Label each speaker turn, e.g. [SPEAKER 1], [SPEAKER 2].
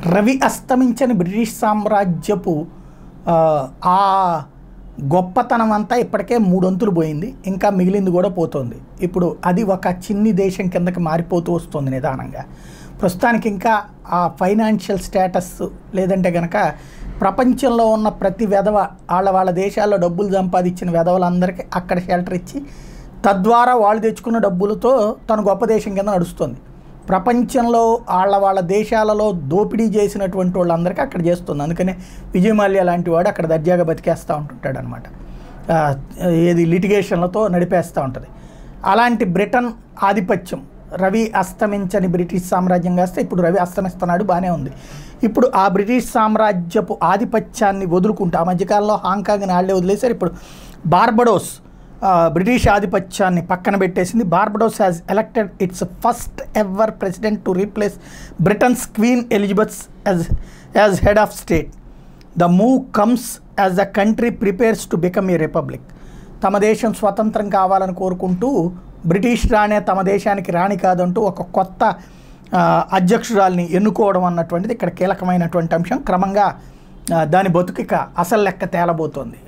[SPEAKER 1] Ravi అస్తమించని British సామ్రాజ్యపు ఆ, ఆ గొప్పతనం అంతా ఇప్పటికే మూడొంతులు పోయింది ఇంకా మిగిలింది కూడా పోతుంది ఇప్పుడు అది ఒక చిన్ని దేశం కిందకి మారిపోతూ వస్తుంది నిదానంగా ప్రస్తుతానికి ఇంకా ఆ ఫైనాన్షియల్ స్టేటస్ లేదంటే కనుక ప్రపంచంలో ఉన్న ప్రతి వెధవ వాళ్ళ వాళ్ళ దేశాల్లో డబ్బులు సంపాదించిన వెధవలందరికీ అక్కడ షెల్టర్ ఇచ్చి తద్వారా వాళ్ళు తెచ్చుకున్న డబ్బులతో తను గొప్ప దేశం కింద నడుస్తుంది ప్రపంచంలో వాళ్ళ వాళ్ళ దేశాలలో దోపిడీ చేసినటువంటి వాళ్ళందరికీ అక్కడ చేస్తుంది అందుకనే విజయ్ మాల్యా లాంటి వాడు అక్కడ దర్జాగా బతికేస్తూ ఉంటుంటాడు అనమాట ఏది లిటిగేషన్లతో నడిపేస్తూ ఉంటుంది అలాంటి బ్రిటన్ ఆధిపత్యం రవి అస్తమించని బ్రిటిష్ సామ్రాజ్యం కాస్తే ఇప్పుడు రవి అస్తమిస్తున్నాడు బాగానే ఉంది ఇప్పుడు ఆ బ్రిటిష్ సామ్రాజ్యపు ఆధిపత్యాన్ని వదులుకుంటూ ఆ మధ్యకాలంలో హాంకాంగ్ని ఆళ్లే వదిలేశారు ఇప్పుడు బార్బడోస్ ఆ, బ్రిటిష్ ఆధిపత్యాన్ని పక్కన పెట్టేసింది Barbados has elected its first ever president to replace Britain's Queen Elizabeth as as head of state the move comes as the country prepares to become a republic తమ దేశం స్వతంత్రం కావాలని కోరుకుంటూ బ్రిటిష్ రాణే తమ దేశానికి రాణి కాదంటూ ఒక కొత్త ఆ, అధ్యక్షురాల్ని ఎన్నుకోవడం అన్నటువంటిది ఇక్కడ కీలకమైనటువంటి అంశం క్రమంగా ఆ, దాని బతుకిక అసలు లెక్క తేలబోతోంది